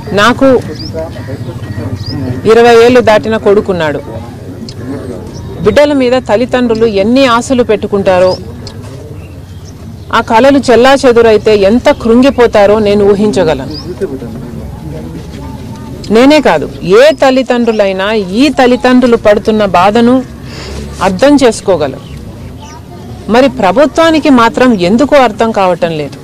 నాకు ఇరవై ఏళ్ళు దాటిన కొడుకున్నాడు బిడ్డల మీద తల్లిదండ్రులు ఎన్ని ఆశలు పెట్టుకుంటారో ఆ కళలు చెల్లా చెదురైతే ఎంత కృంగిపోతారో నేను ఊహించగలను నేనే కాదు ఏ తల్లిదండ్రులైనా ఈ తల్లిదండ్రులు పడుతున్న బాధను అర్థం చేసుకోగలరు మరి ప్రభుత్వానికి మాత్రం ఎందుకు అర్థం కావటం లేదు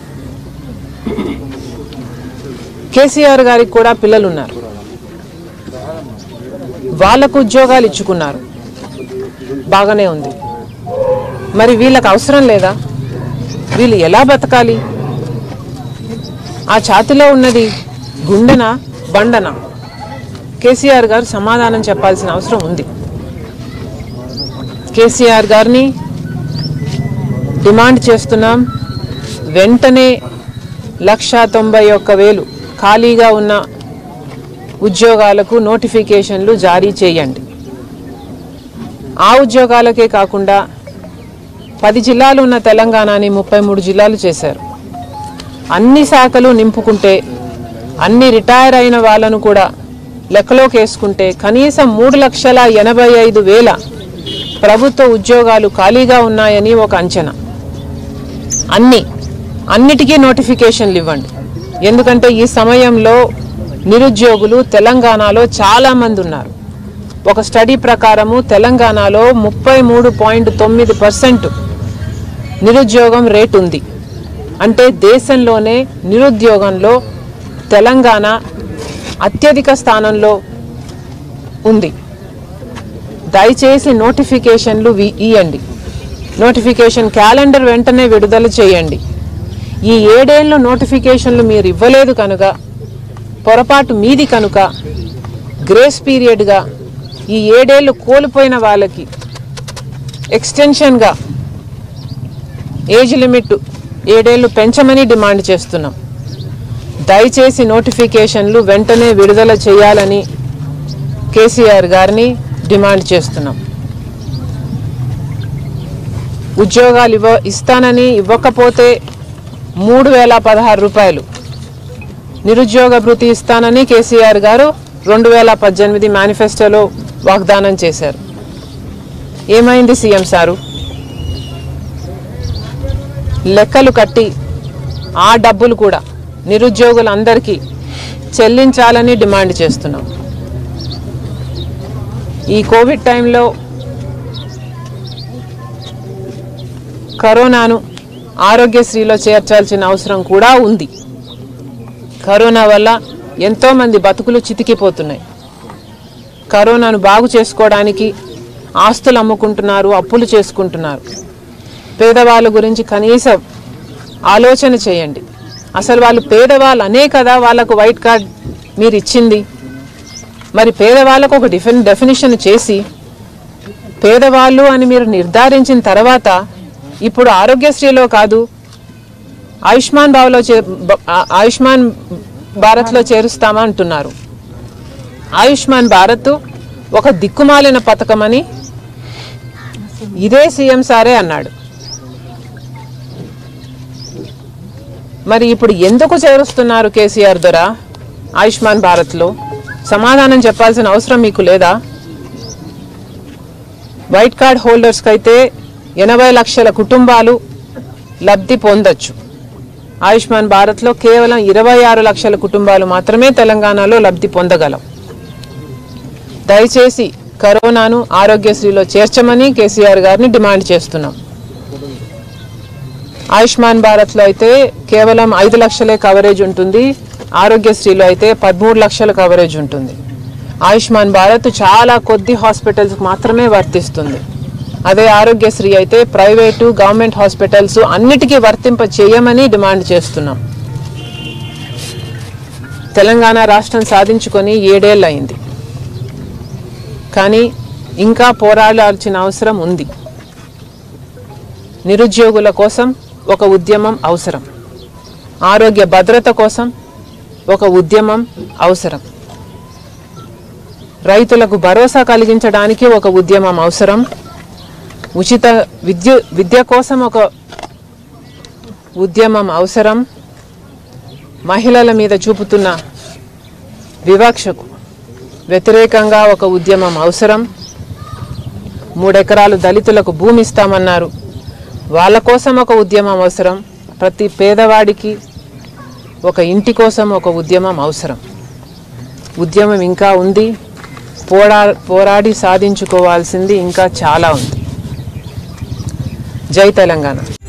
కేసీఆర్ గారికి కూడా పిల్లలు ఉన్నారు వాళ్ళకు ఉద్యోగాలు ఇచ్చుకున్నారు బాగానే ఉంది మరి వీళ్ళకి అవసరం లేదా వీళ్ళు ఎలా బతకాలి ఆ ఛాతిలో ఉన్నది గుండెన బండన కేసీఆర్ గారు సమాధానం చెప్పాల్సిన అవసరం ఉంది కేసీఆర్ గారిని డిమాండ్ చేస్తున్నాం వెంటనే లక్ష తొంభై ఒక్క వేలు ఖాళీగా ఉన్న ఉద్యోగాలకు నోటిఫికేషన్లు జారీ చేయండి ఆ ఉద్యోగాలకే కాకుండా పది జిల్లాలు ఉన్న తెలంగాణని ముప్పై మూడు జిల్లాలు చేశారు అన్ని శాఖలు నింపుకుంటే అన్ని రిటైర్ అయిన వాళ్ళను కూడా లెక్కలోకి వేసుకుంటే కనీసం మూడు లక్షల ఎనభై ఐదు వేల ప్రభుత్వ ఉద్యోగాలు ఖాళీగా ఉన్నాయని ఒక అంచనా అన్ని అన్నిటికీ నోటిఫికేషన్లు ఇవ్వండి ఎందుకంటే ఈ సమయంలో నిరుద్యోగులు తెలంగాణలో చాలా మంది ఉన్నారు ఒక స్టడీ ప్రకారము తెలంగాణలో ముప్పై మూడు పాయింట్ తొమ్మిది పర్సెంట్ నిరుద్యోగం రేటు ఉంది అంటే దేశంలోనే నిరుద్యోగంలో తెలంగాణ అత్యధిక స్థానంలో ఉంది దయచేసి నోటిఫికేషన్లు వి- ఇయ్యండి నోటిఫికేషన్ క్యాలెండర్ వెంటనే విడుదల చేయండి ఈ ఏడేళ్ళు నోటిఫికేషన్లు మీరు ఇవ్వలేదు కనుక పొరపాటు మీది కనుక గ్రేస్ పీరియడ్గా ఈ ఏడేళ్ళు కోల్పోయిన వాళ్ళకి ఎక్స్టెన్షన్గా ఏజ్ లిమిట్ ఏడేళ్ళు పెంచమని డిమాండ్ చేస్తున్నాం దయచేసి నోటిఫికేషన్లు వెంటనే విడుదల చేయాలని కేసీఆర్ గారిని డిమాండ్ చేస్తున్నాం ఉద్యోగాలు ఇవ్వ ఇస్తానని ఇవ్వకపోతే మూడు వేల పదహారు రూపాయలు నిరుద్యోగ భృతి ఇస్తానని కేసీఆర్ గారు రెండు వేల పద్దెనిమిది మేనిఫెస్టోలో వాగ్దానం చేశారు ఏమైంది సీఎం సారు లెక్కలు కట్టి ఆ డబ్బులు కూడా నిరుద్యోగులందరికీ చెల్లించాలని డిమాండ్ చేస్తున్నాం ఈ కోవిడ్ టైంలో కరోనాను ఆరోగ్యశ్రీలో చేర్చాల్సిన అవసరం కూడా ఉంది కరోనా వల్ల ఎంతోమంది బతుకులు చితికిపోతున్నాయి కరోనాను బాగు చేసుకోవడానికి ఆస్తులు అమ్ముకుంటున్నారు అప్పులు చేసుకుంటున్నారు పేదవాళ్ళ గురించి కనీసం ఆలోచన చేయండి అసలు వాళ్ళు పేదవాళ్ళు అనే కదా వాళ్ళకు వైట్ కార్డ్ మీరు ఇచ్చింది మరి పేదవాళ్ళకు ఒక డిఫెన్ డెఫినేషన్ చేసి పేదవాళ్ళు అని మీరు నిర్ధారించిన తర్వాత ఇప్పుడు ఆరోగ్యశ్రీలో కాదు ఆయుష్మాన్ భావ్లో చే బ- ఆ- ఆయుష్మాన్ భారత్లో చేరుస్తామా అంటున్నారు ఆయుష్మాన్ భారత్ ఒక దిక్కుమాలిన పథకమని ఇదే సీఎం సారే అన్నాడు మరి ఇప్పుడు ఎందుకు చేరుస్తున్నారు కేసీఆర్ దొర ఆయుష్మాన్ భారత్లో సమాధానం చెప్పాల్సిన అవసరం మీకు లేదా వైట్ కార్డ్ హోల్డర్స్కి అయితే ఎనభై లక్షల కుటుంబాలు లబ్ధి పొందొచ్చు ఆయుష్మాన్ భారత్లో కేవలం ఇరవై ఆరు లక్షల కుటుంబాలు మాత్రమే తెలంగాణలో లబ్ధి పొందగలం దయచేసి కరోనాను ఆరోగ్యశ్రీలో చేర్చమని కేసీఆర్ గారిని డిమాండ్ చేస్తున్నాం ఆయుష్మాన్ భారత్లో అయితే కేవలం ఐదు లక్షలే కవరేజ్ ఉంటుంది ఆరోగ్యశ్రీలో అయితే పదమూడు లక్షల కవరేజ్ ఉంటుంది ఆయుష్మాన్ భారత్ చాలా కొద్ది హాస్పిటల్స్ మాత్రమే వర్తిస్తుంది అదే ఆరోగ్యశ్రీ అయితే ప్రైవేటు గవర్నమెంట్ హాస్పిటల్స్ అన్నిటికీ వర్తింప చేయమని డిమాండ్ చేస్తున్నాం తెలంగాణ రాష్ట్రం సాధించుకొని ఏడేళ్ళు అయింది కానీ ఇంకా పోరాడాల్సిన అవసరం ఉంది నిరుద్యోగుల కోసం ఒక ఉద్యమం అవసరం ఆరోగ్య భద్రత కోసం ఒక ఉద్యమం అవసరం రైతులకు భరోసా కలిగించడానికి ఒక ఉద్యమం అవసరం ఉచిత విద్య విద్య కోసం ఒక ఉద్యమం అవసరం మహిళల మీద చూపుతున్న వివక్షకు వ్యతిరేకంగా ఒక ఉద్యమం అవసరం మూడెకరాలు దళితులకు భూమి ఇస్తామన్నారు వాళ్ళ కోసం ఒక ఉద్యమం అవసరం ప్రతి పేదవాడికి ఒక ఇంటి కోసం ఒక ఉద్యమం అవసరం ఉద్యమం ఇంకా ఉంది పోరా పోరాడి సాధించుకోవాల్సింది ఇంకా చాలా ఉంది జై తెలంగాణ